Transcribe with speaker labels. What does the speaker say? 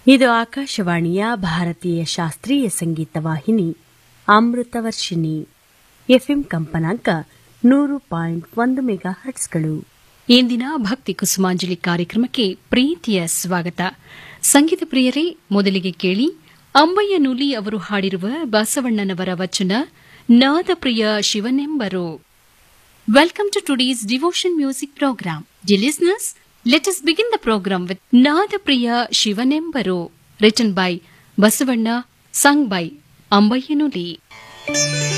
Speaker 1: ಇದು ಆಕಾಶವಾಣಿಯ ಭಾರತೀಯ ಶಾಸ್ತ್ರೀಯ ಸಂಗೀತ ವಾಹಿನಿ ಅಮೃತವರ್ಷಿಣಿ ಎಫ್ಎಂ ಕಂಪನಾಂಕ ನೂರು ಪಾಯಿಂಟ್ ಒಂದು ಮೆಗಾ ಹರ್ಟ್ಸ್ಗಳು
Speaker 2: ಇಂದಿನ ಭಕ್ತಿ ಕುಸುಮಾಂಜಲಿ ಕಾರ್ಯಕ್ರಮಕ್ಕೆ ಪ್ರೀತಿಯ ಸ್ವಾಗತ ಸಂಗೀತ ಪ್ರಿಯರೇ ಮೊದಲಿಗೆ ಕೇಳಿ ಅಂಬಯ್ಯ ನೂಲಿ ಅವರು ಹಾಡಿರುವ ಬಸವಣ್ಣನವರ ವಚನ ನಾದಪ್ರಿಯ ಶಿವನೆಂಬರು welcome to today's devotion music program the listeners let us begin the program with ನಾದಪ್ರಿಯ ಶಿವನೆಂಬರು written by Basavanna sung by ಅಂಬಯ್ಯನುಲಿ